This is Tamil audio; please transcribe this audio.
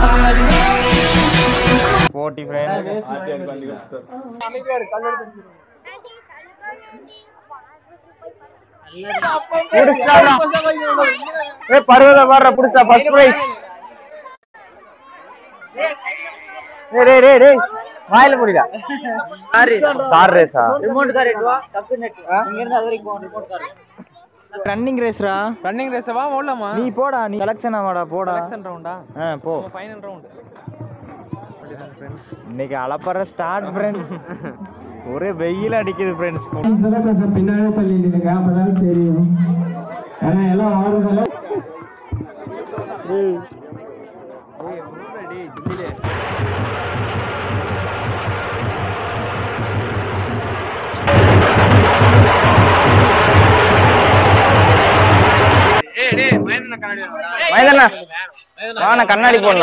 போட்டி ஃப்ரெண்ட் ஏ பருவத பாடுற புடிச்சா ஃபர்ஸ்ட் பிரைஸ் டேய் டேய் டேய் டேய் வாயில முடிடா கார் ரேஸா ரிமோட் கார் எட்டு வா டப்பு நெட் இங்க இருந்து அது வரைக்கும் போகணும் ரிமோட் கார் ரன்னிங் ரேஸ்ரா ரன்னிங் ரேஸ் வா ஓடலாமா நீ போடா நீ செலக்ஷன் ஆவாடா போடா செகண்ட் ரவுண்டா ஆ போ ஃபைனல் ரவுண்ட் இன்னைக்கு அளப்பற ஸ்டார்ட் ஃப்ரெண்ட்ஸ் ஒரே வெயில் அடிக்குது ஃப்ரெண்ட்ஸ் இதெல்லாம் கொஞ்சம் பின்னாடி தள்ளிடுங்க அப்பதான் தெரியும் ஏன்னா எல்லாம் ஆடுறதுல மைதண்ணா வாண்ணா கண்ணாடி போடலாம்